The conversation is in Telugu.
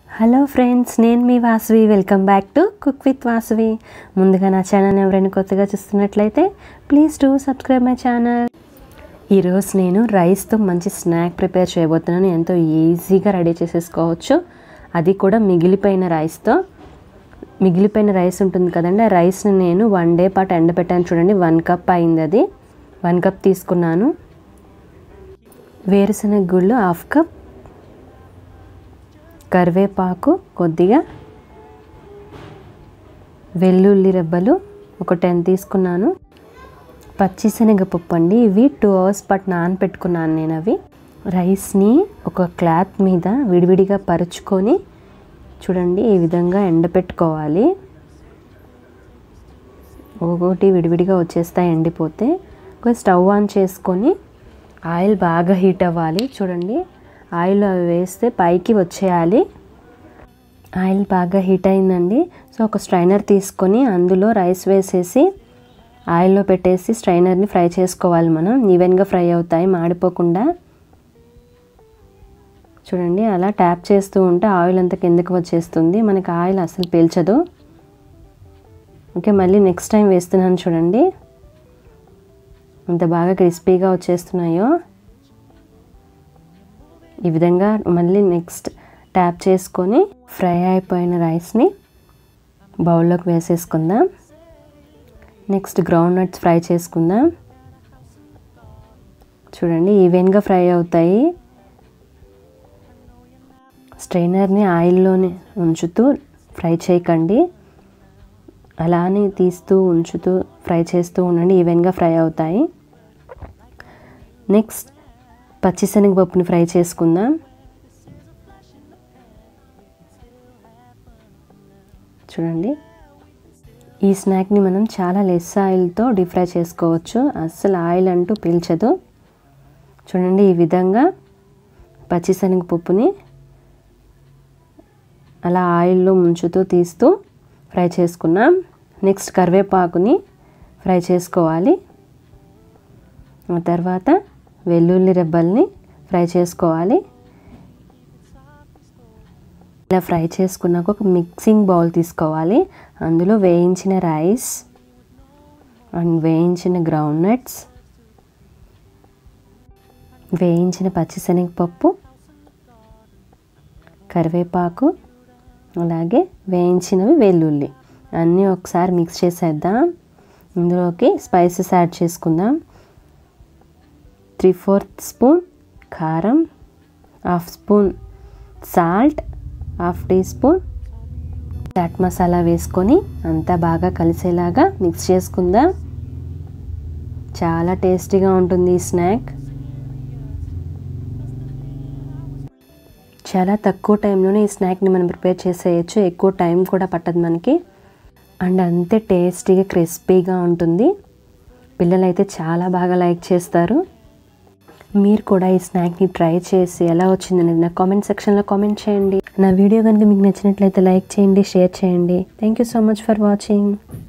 హలో ఫ్రెండ్స్ నేను మీ Vasavi welcome back to cook with Vasavi ముందుగా నా ఛానల్ ఎవరైనా కొత్తగా చూస్తున్నట్లయితే please to subscribe my channel ఈరోజు నేను రైస్తో మంచి స్నాక్ ప్రిపేర్ చేయబోతున్నాను ఎంతో ఈజీగా రెడీ చేసేసుకోవచ్చు అది కూడా మిగిలిపోయిన రైస్తో మిగిలిపోయిన రైస్ ఉంటుంది కదండి ఆ రైస్ని నేను వన్ డే పాటు ఎండబెట్టాను చూడండి వన్ కప్ అయింది అది వన్ కప్ తీసుకున్నాను వేరుశనగ గుళ్ళు హాఫ్ కప్ కరివేపాకు కొద్దిగా వెల్లుల్లి రెబ్బలు ఒక టెన్ తీసుకున్నాను పచ్చిశనగపప్పు అండి ఇవి టూ అవర్స్ పాటు నానపెట్టుకున్నాను నేను అవి రైస్ని ఒక క్లాత్ మీద విడివిడిగా పరుచుకొని చూడండి ఈ విధంగా ఎండపెట్టుకోవాలి ఒకటి విడివిడిగా వచ్చేస్తాయి ఎండిపోతే ఒక స్టవ్ ఆన్ చేసుకొని ఆయిల్ బాగా హీట్ అవ్వాలి చూడండి ఆయిల్ అవి వేస్తే పైకి వచ్చేయాలి ఆయిల్ బాగా హీట్ అయిందండి సో ఒక స్ట్రైనర్ తీసుకొని అందులో రైస్ వేసేసి ఆయిల్లో పెట్టేసి స్ట్రైనర్ని ఫ్రై చేసుకోవాలి మనం ఈవెన్గా ఫ్రై అవుతాయి మాడిపోకుండా చూడండి అలా ట్యాప్ చేస్తూ ఉంటే ఆయిల్ అంతా కిందకి వచ్చేస్తుంది మనకి ఆయిల్ అసలు పీల్చదు ఓకే మళ్ళీ నెక్స్ట్ టైం వేస్తున్నాను చూడండి అంత బాగా క్రిస్పీగా వచ్చేస్తున్నాయో ఈ విధంగా మళ్ళీ నెక్స్ట్ ట్యాప్ చేసుకొని ఫ్రై అయిపోయిన రైస్ని బౌల్లోకి వేసేసుకుందాం నెక్స్ట్ గ్రౌండ్ నట్స్ ఫ్రై చేసుకుందాం చూడండి ఈవెన్గా ఫ్రై అవుతాయి స్ట్రైనర్ని ఆయిల్లోనే ఉంచుతూ ఫ్రై చేయకండి అలానే తీస్తూ ఉంచుతూ ఫ్రై చేస్తూ ఉండండి ఈవెన్గా ఫ్రై అవుతాయి నెక్స్ట్ పచ్చిశనగపప్పుని ఫ్రై చేసుకుందాం చూడండి ఈ స్నాక్ని మనం చాలా లెస్ ఆయిల్తో డీప్ ఫ్రై చేసుకోవచ్చు అస్సలు ఆయిల్ అంటూ పీల్చదు చూడండి ఈ విధంగా పచ్చిశనగపప్పుని అలా ఆయిల్లో ముంచుతూ తీస్తూ ఫ్రై చేసుకున్నాం నెక్స్ట్ కరివేపాకుని ఫ్రై చేసుకోవాలి ఆ తర్వాత వెల్లుల్లి రెబ్బల్ని ఫ్రై చేసుకోవాలి ఇలా ఫ్రై చేసుకున్నాక ఒక మిక్సింగ్ బౌల్ తీసుకోవాలి అందులో వేయించిన రైస్ అండ్ వేయించిన గ్రౌండ్ నట్స్ వేయించిన పచ్చిశనగపప్పు కరివేపాకు అలాగే వేయించినవి వెల్లుల్లి అన్నీ ఒకసారి మిక్స్ చేసేద్దాం ఇందులోకి స్పైసెస్ యాడ్ చేసుకుందాం త్రీ ఫోర్త్ స్పూన్ కారం half spoon salt half teaspoon chaat masala వేసుకొని అంతా బాగా కలిసేలాగా మిక్స్ చేసుకుందాం చాలా టేస్టీగా ఉంటుంది ఈ స్నాక్ చాలా తక్కువ టైంలోనే ఈ స్నాక్ని మనం ప్రిపేర్ చేసేయచ్చు ఎక్కువ టైం కూడా పట్టదు మనకి అండ్ అంతే టేస్టీగా క్రిస్పీగా ఉంటుంది పిల్లలైతే చాలా బాగా లైక్ చేస్తారు మీరు కూడా ఈ స్నాక్ని ట్రై చేసి ఎలా వచ్చిందనేది నా కామెంట్ సెక్షన్లో కామెంట్ చేయండి నా వీడియో కనుక మీకు నచ్చినట్లయితే లైక్ చేయండి షేర్ చేయండి thank you so much for watching